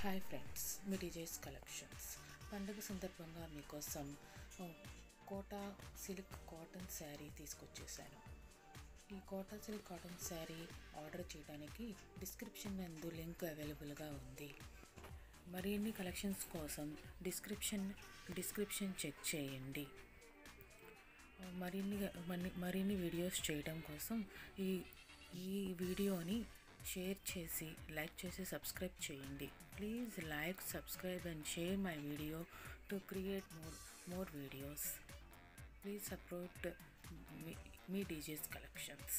hi friends మీ డిజైస్ collections పండుగ సందర్భంగా మీకోసం ఆ, కోటా సిల్క్ కాటన్ శారీ తీసుకొచ్చేసాను ఈ Kota silk cotton sari order చేయడానికి డిస్క్రిప్షన్ నందు లింక్ అవైలబుల్గా ఉంది మరిన్ని కలెక్షన్స్ కోసం డిస్క్రిప్షన్ డిస్క్రిప్షన్ చెక్ చేయండి మరిన్ని మరిన్ని మరిన్ని వీడియోస్ చేయడం కోసం ఈ ఈ వీడియోని షేర్ చేసి లైక్ చేసి సబ్స్క్రైబ్ చేయండి please like subscribe and share my video to create more more videos please support మీ డీజేస్ కలెక్షన్స్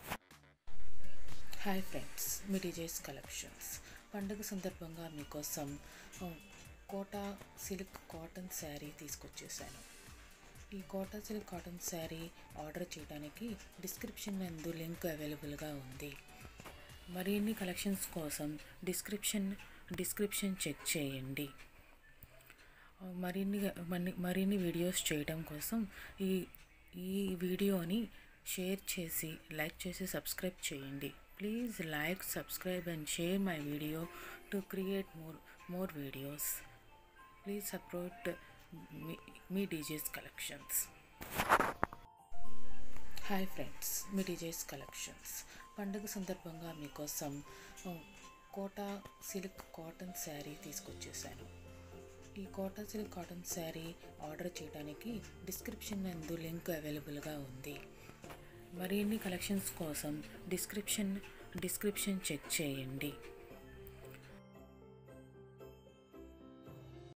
హాయ్ ఫ్రెండ్స్ మీ డిజైస్ కలెక్షన్స్ పండుగ సందర్భంగా మీకోసం ఆ, కోటా సిల్క్ కాటన్ శారీ తీసుకొచ్చేసాను ఈ Kota silk cotton sari order చేయడానికి డిస్క్రిప్షన్ నందు లింక్ అవైలబుల్గా ఉంది మరిన్ని కలెక్షన్స్ కోసం డిస్క్రిప్షన్ డిస్క్రిప్షన్ చెక్ చేయండి మరిన్ని మరిన్ని మరిన్ని వీడియోస్ చేయడం కోసం ఈ ఈ వీడియోని షేర్ చేసి లైక్ చేసి సబ్స్క్రైబ్ చేయండి please like subscribe and share my video to create more more videos please support మీ డీజేస్ కలెక్షన్స్ హాయ్ ఫ్రెండ్స్ మీ డీజేస్ కలెక్షన్స్ పండుగ సందర్భంగా మీకోసం ఆ, కోటా సిల్క్ కాటన్ శారీ తీసుకొచ్చేసాను ఈ Kota silk cotton sari order చేయడానికి డిస్క్రిప్షన్ నందు లింక్ అవైలబుల్గా ఉంది మరిన్ని కలెక్షన్స్ కోసం డిస్క్రిప్షన్ డిస్క్రిప్షన్ చెక్ చేయండి